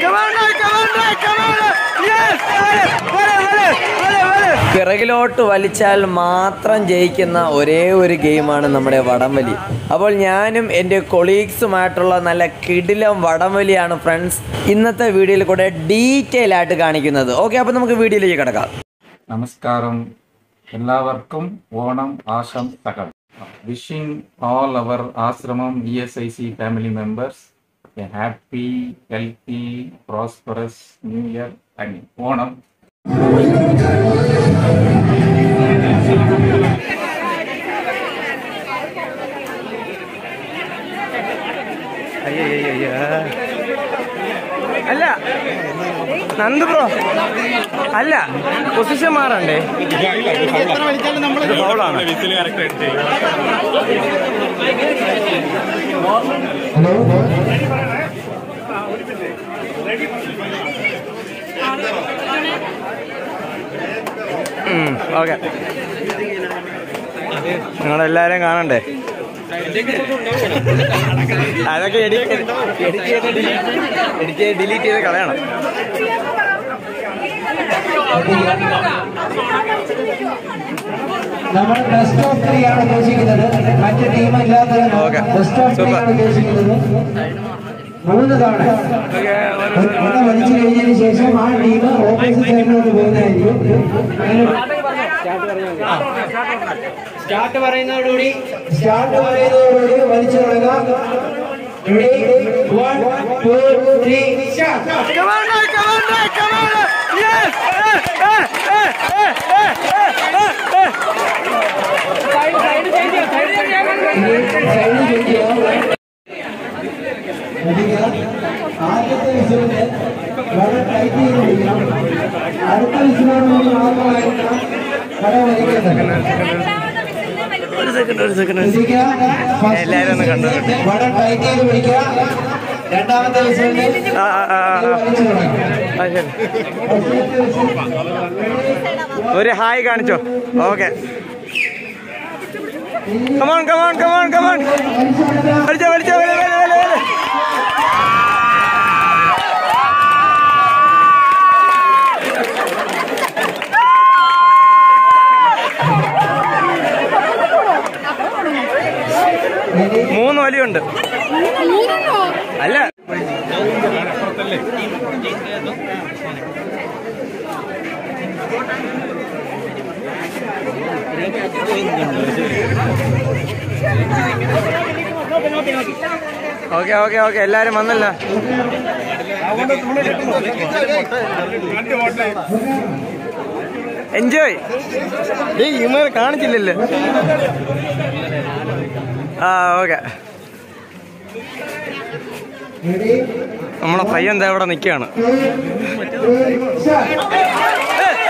പിറകിലോട്ട് വലിച്ചാൽ മാത്രം ജയിക്കുന്ന ഒരേ ഒരു ഗെയിമാണ് നമ്മുടെ വടംവലി അപ്പോൾ ഞാനും എൻ്റെ കൊളീഗ്സുമായിട്ടുള്ള നല്ല കിടിലം വടംവലിയാണ് ഫ്രണ്ട്സ് ഇന്നത്തെ വീഡിയോയിൽ കൂടെ ഡീറ്റെയിൽ ആയിട്ട് കാണിക്കുന്നത് ഓക്കെ അപ്പോൾ നമുക്ക് വീഡിയോയിലേക്ക് കിടക്കാം നമസ്കാരം എല്ലാവർക്കും ഓണം ആശംസകൾ wishing all our Asramam E S I C family members a happy healthy prosperous new year and Onam അല്ല നന്ദു ബ്രോ അല്ല പൊസിഷൻ മാറണ്ടേ ഇത് ഫൗളാണ് ഓക്കെ നിങ്ങളെല്ലാരും കാണണ്ടേ അതൊക്കെ എഡിറ്റ് എഡിറ്റ് ഡിലീറ്റ് ചെയ്ത് കളയണം നമ്മൾ ബെസ്റ്റ് ഓഫ് ത്രീ ആണ് ഉദ്ദേശിക്കുന്നത് മറ്റ് ടീം ഇല്ലാത്തതിന് Okay. Best of three Super. ആണ് ഉദ്ദേശിക്കുന്നത് മൂന്ന് തവണ ഒന്ന് വലിച്ചു കഴിഞ്ഞതിന് ശേഷം ആ ടീം ഓപ്പോസിറ്റ് സൈഡിലോട്ട് പോകുന്നതായിരിക്കും സ്റ്റാർട്ട് പറയുന്നതോടുകൂടി സ്റ്റാർട്ട് പറയുന്നതോടുകൂടി വലിച്ചു തുടങ്ങാം Ready? One, two, three, start. Side ചോദിക്കുക ശ്രദ്ധിക്കുക. ആദ്യത്തെ വിസിലിന് വളരെ ടൈറ്റ് ചെയ്ത് പിടിക്കണം അടുത്ത വിസിലോടുകൂടി മാത്രമായിരിക്കണം കട വലിക്കേണ്ടത് ഒരു സെക്കൻഡ് ഒരു സെക്കൻഡ് ശ്രദ്ധിക്കുക. ഫസ്റ്റ് എല്ലാവരും ഒന്ന് കണ്ടു വിസിലിന് വളരെ ടൈറ്റ് ചെയ്ത് പിടിക്കുക രണ്ടാമത്തെ വിസിലിന് ആ ആ ആ ആ. വലിച്ചു തുടങ്ങും ആ, ശരി. ഫസ്റ്റത്തെ വിസിൽ ഒരു ഹായ് കാണിച്ചോ okay come on come on come on come on വലിച്ചു തുടങ്ങുക. വലിച്ചോ വലിച്ചോ വലി, വലി, വലി, വലി. മൂന്ന് വലിയുണ്ട് അല്ല ഓക്കെ ഓക്കെ ഓക്കെ എല്ലാരും വന്നല്ല എൻജോയ് ഡേയ് ഇവന്മാർ കാണിച്ചില്ലല്ലോ ആ ഓക്കെ Ready? നമ്മളെ പയ്യൻ ദാ ഇവിടെ നിൽക്കുകയാണ് Start.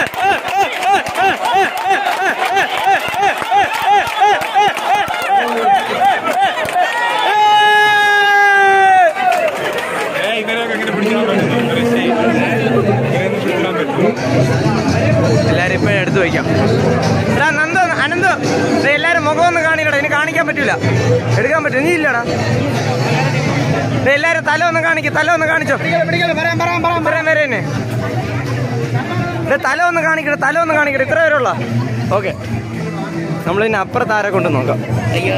എല്ലാരും ഇപ്പോഴും എടുത്തു വയ്ക്കാം എടാ നന്ദോ അനന്തോ ദേ എല്ലാരും മുഖം ഒന്ന് കാണിക്കടാ ഇനി കാണിക്കാൻ പറ്റൂല എടുക്കാൻ പറ്റും നീ ഇല്ലടാ ദേ എല്ലാരും തല ഒന്ന് കാണിക്കും തല ഒന്ന് കാണിച്ചോ വരാൻ വരേനെ ദേ തല ഒന്ന് കാണിക്കട്ടെ തല ഒന്ന് കാണിക്കട്ടെ ഇത്ര പേരുള്ള ഓക്കെ നമ്മൾ ഇനി അപ്പുറത്ത് ആരെ കൊണ്ട് നോക്കാം അയ്യോ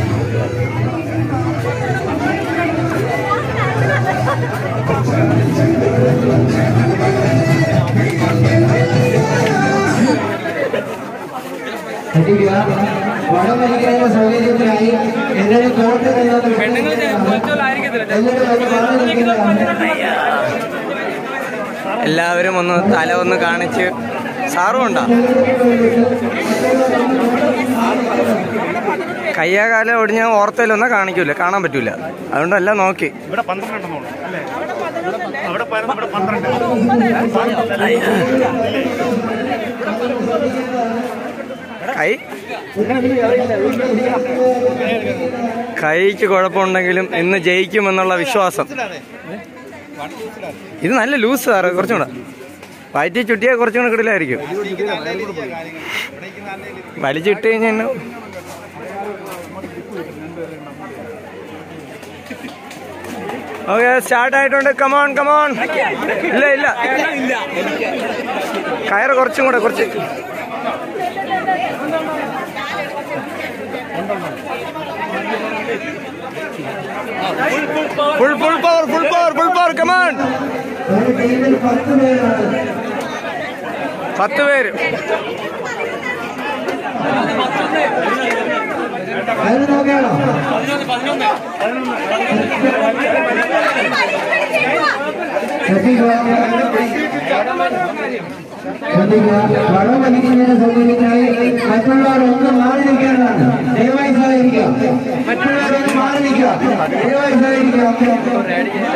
ശ്രദ്ധിക്കുക വടം വലിക്കുന്നതിന്റെ സൗകര്യത്തിനായി എല്ലാവരും കോർട്ടിൽ നിന്നൊന്ന് എല്ലാവരും ഒന്ന് മാറി നിൽക്കുന്നതാണ് എല്ലാവരും ഒന്ന് തല ഒന്ന് കാണിച്ച് സാറും ഉണ്ടോ കയ്യാ കാലം ഒടിഞ്ഞ ഓർത്തയിലൊന്നും കാണിക്കൂല കാണാൻ പറ്റൂല അതുകൊണ്ടല്ല നോക്കി കൈ കൈക്ക് കുഴപ്പമുണ്ടെങ്കിലും ഇന്ന് ജയിക്കുമെന്നുള്ള വിശ്വാസം ഇത് നല്ല ലൂസ് സാറ് കുറച്ചും കൂടെ വയറ്റി ചുറ്റിയാൽ കുറച്ചും കൂടെ കിടിലായിരിക്കും വലിച്ചിട്ട് കഴിഞ്ഞാൽ ഓക്കെ സ്റ്റാർട്ട് ആയിട്ടുണ്ട് കമോൺ കമോൺ ഇല്ല ഇല്ല കയറ് കുറച്ചും കൂടെ കുറച്ച് full full power full power full power come on ഒരു ടീമിൽ പത്ത് പേരാണ് പത്ത് പേര് അത് നോക്കിയാണോ ശ്രദ്ധിക്കുക ശ്രദ്ധിക്കുക വളം വലിക്കുന്നതിന് സൗകര്യത്തിനായി മറ്റുള്ളവർ ഒന്ന് മാറി നിൽക്കേണ്ടതാണ് ദയവായി സഹകരിക്കുക മറ്റുള്ളവർ ഒന്ന് മാറി നിൽക്കുക ദയവായി സഹകരിക്കുക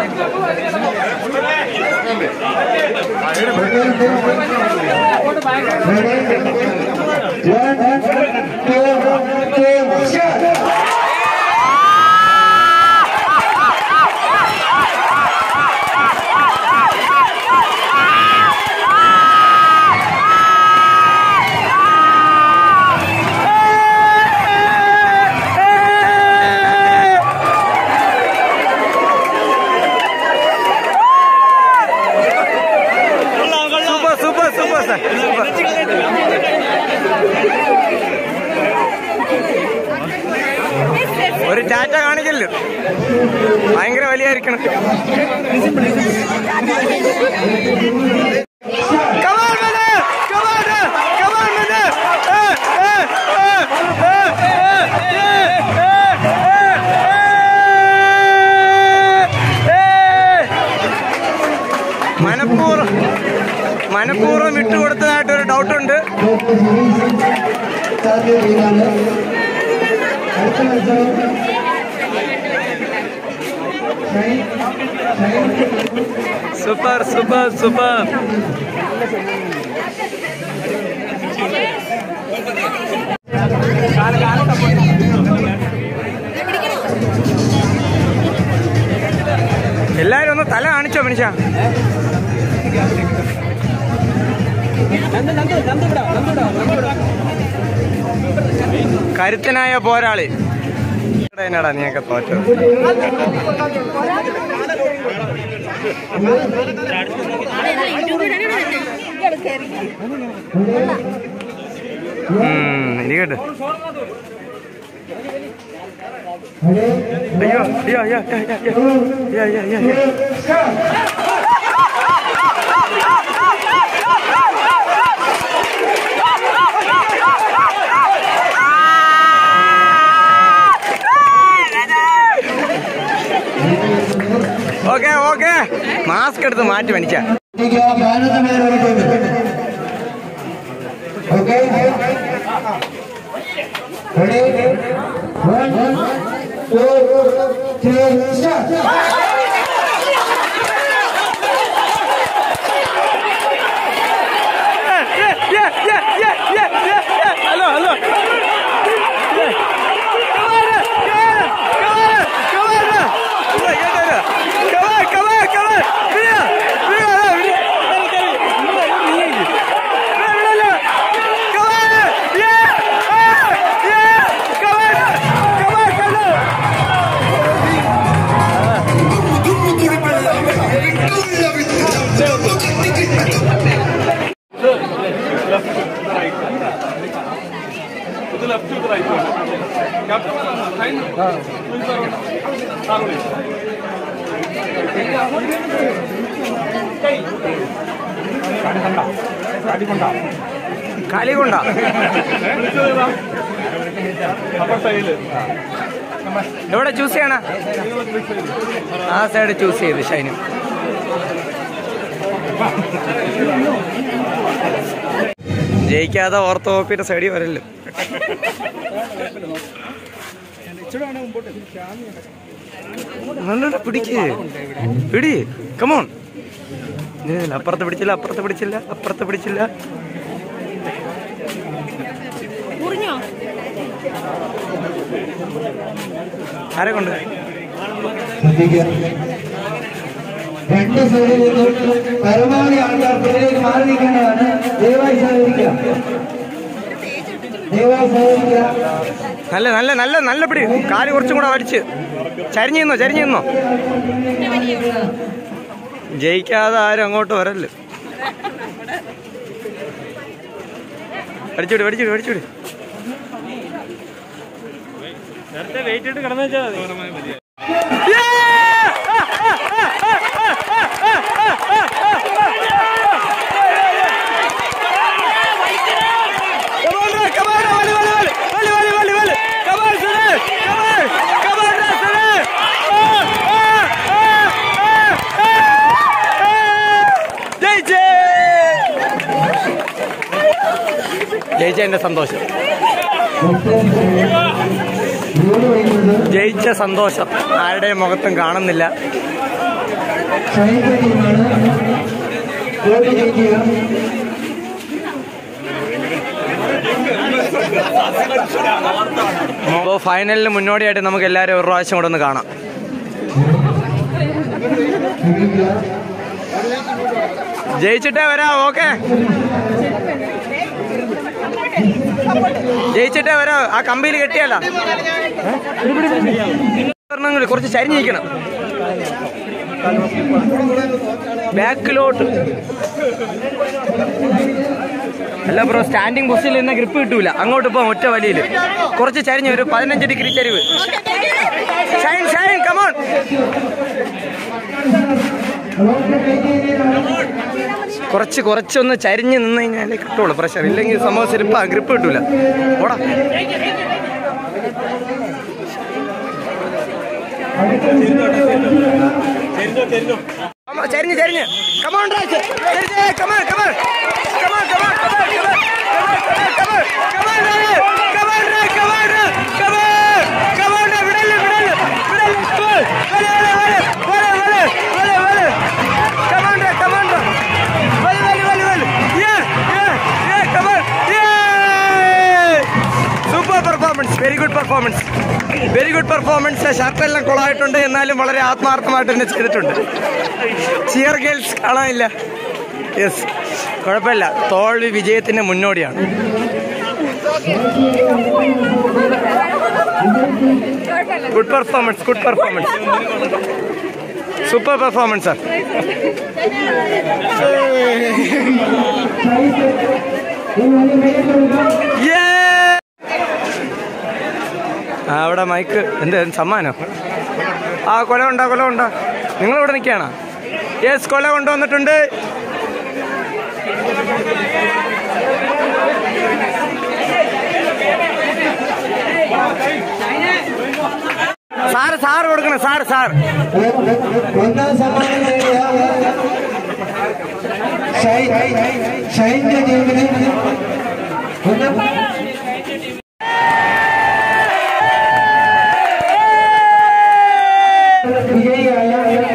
One, two, two, start. Super super super sir super ഒരു ടാറ്റ കാണിക്കല്ലോ ഭയങ്കര വലിയായിരിക്കണം Come on, Manu! Come on, Manu! Come on, Manu! Eh, eh, eh, eh, eh, eh, eh, eh. മനഃപൂർവ്വം മനഃപൂർവ്വം വിട്ടുകൊടുത്തതായിട്ടൊരു ഡൗട്ടുണ്ട് അടുത്ത മത്സരം Shine Shine super super super എല്ലാരും ഒന്ന് തല കാണിച്ചോ മനുഷ്യ കരുത്തനായ പോരാളി എന്നടാ നീയൊക്കെ തോറ്റത് ഉം, ഇരിക്കട്ടെ അയ്യോ അയ്യോ അയ്യോ അയ്യോ അയ്യോ അയ്യോ അയ്യോ അയ്യോ ഓക്കെ ഓക്കെ മാസ്ക് എടുത്ത് മാറ്റി മനുഷ്യ പതിനൊന്ന് പേര് ഒരു ടീമിൽ okay ready one two three start hello hello കാലികൊണ്ട എവിടെ ചൂസ് ചെയ്യണ ആ സൈഡ് ചൂസ് ചെയ്ത് ഷൈനും ജയിക്കാതെ ഓർത്തോപ്പിന്റെ സൈഡിൽ വരല്ലോ നല്ല പിടിക്ക് പിടി കമോൺ അപ്പുറത്ത് പിടിച്ചില്ല അപ്പുറത്ത് പിടിച്ചില്ല അപ്പുറത്ത് പിടിച്ചില്ല മുറിഞ്ഞോ ആരെ കൊണ്ട് ശ്രദ്ധിക്കുക രണ്ട് സൈഡിൽ നിന്നും പരമാവധി ആൾക്കാർ പിന്നിലേക്ക് മാറി നിൽക്കേണ്ടതാണ് ദയവായി സഹകരിക്കുക ദയവായി സഹകരിക്കുക നല്ല നല്ല നല്ല നല്ല പിടി കാല് കുറച്ചും കൂടെ വലിച്ച് ചരിഞ്ഞു നിന്നോ ചരിഞ്ഞു നിന്നോ ജയിക്കാതെ ആരും അങ്ങോട്ട് വരല്ല പഠിച്ചുവിട് പഠിച്ചുവിട് പഠിച്ചുവിട് ജയിച്ചതിന്റെ സന്തോഷം ഗോൾ വഹിക്കുന്നത് ജയിച്ച സന്തോഷം ആരുടെയും മുഖത്തും കാണുന്നില്ല ഷൈൻ്റെ ടീമാണ് ഗോൾ ജയിക്കുക അപ്പോൾ ഫൈനലിന് മുന്നോടിയായിട്ട് നമുക്ക് എല്ലാവരും ഒരു പ്രാവശ്യം കൂടെ ഒന്ന് കാണാം ജയിച്ചിട്ടേ വരാം ഓക്കെ ജയിച്ചിട്ടേ വരാം ആ കമ്പിയിൽ കെട്ടിയല്ല കുറച്ച് ചരിഞ്ഞിരിക്കണം ബാക്കിലോട്ട് അല്ല ബ്രോ സ്റ്റാൻഡിങ് പൊസിഷനിൽ നിന്ന് ഗ്രിപ്പ് കിട്ടൂല അങ്ങോട്ട് ഇപ്പം ഒറ്റ വലിയില് കുറച്ച് ചരിഞ്ഞ് ഒരു പതിനഞ്ച് ഡിഗ്രി ചരിവ് ഷൈൻ ഷൈൻ കമോൺ കുറച്ച് കുറച്ചൊന്ന് ചരിഞ്ഞ് നിന്ന് കഴിഞ്ഞാലേ കിട്ടുള്ളൂ പ്രഷർ ഇല്ലെങ്കിൽ സംഭവം സിരിപ്പാ ഗ്രിപ്പ് കിട്ടൂല ഓടാ കമോ- ചരിഞ്ഞ് ചരിഞ്ഞ് come on come on come on come on come on come on come on come on come on come on come on come on വിടല് വിടല് വിടല് ഗോൾ വല വല വല വല വല വല കമോൺ കമോൺ വല വല വല വല yeah yeah yeah come on yeah super performance very good performance very good performance ഷർട്ടെല്ലാം കൊളായിട്ടുണ്ട് എന്നാലും വളരെ ആത്മാർത്ഥമായിട്ട് തന്നെ ചെയ്തിട്ടുണ്ട് ചിയർ ഗേൾസ് കാണാനില്ല യെസ് കുഴപ്പമില്ല തോൽവി വിജയത്തിന്റെ മുന്നോടിയാണ് good performance good performance super performance sir ആ അവിടെ മൈക്ക് എന്ത് സമ്മാനം ആ കൊല ഉണ്ടോ കൊല ഉണ്ടോ നിങ്ങൾ ഇവിടെ നിൽക്കുകയാണോ യെസ് കൊല കൊണ്ടുവന്നിട്ടുണ്ട് സാറ് സാറ് കൊടുക്കണം സാർ സാർ ഒന്നാം സമ്മാനം നേടിയ ഷൈൻ ഷൈൻ്റെ ടീമിന് ഒന്നാം വിജയിയായ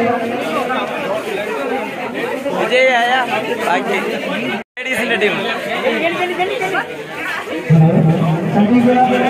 വിജയായ ബാക്കി ലേഡീസിന്റെ ടീം സഞ്ജിക